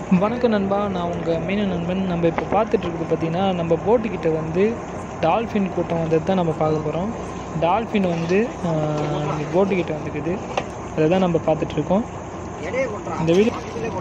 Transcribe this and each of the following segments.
வணக்கம் நண்பா நான் உங்கள் மீன நண்பன் நம்ம இப்போ பார்த்துட்டு இருக்குது பார்த்தீங்கன்னா நம்ம போட்டுக்கிட்ட வந்து டால்ஃபின் கூட்டம் வந்தது தான் நம்ம பார்க்க போகிறோம் டால்ஃபின் வந்து போட்டுக்கிட்ட வந்துக்குது அதை தான் நம்ம பார்த்துட்ருக்கோம் இந்த வீடியோ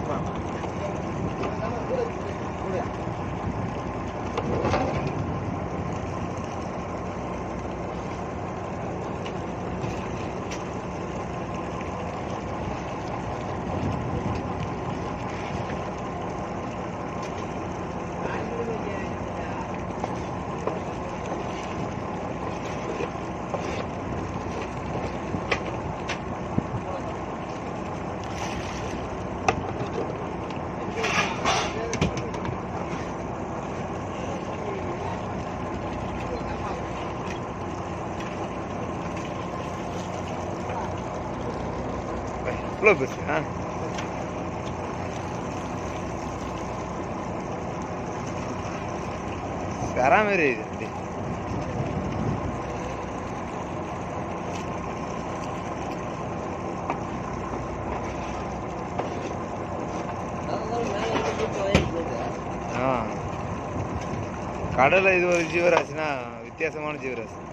இவ்வளோ பெருசு ஆ சரா மாரி இது அப்படி. ஆ கடலை இது ஒரு ஜீவராசினா வித்தியாசமான ஜீவராசி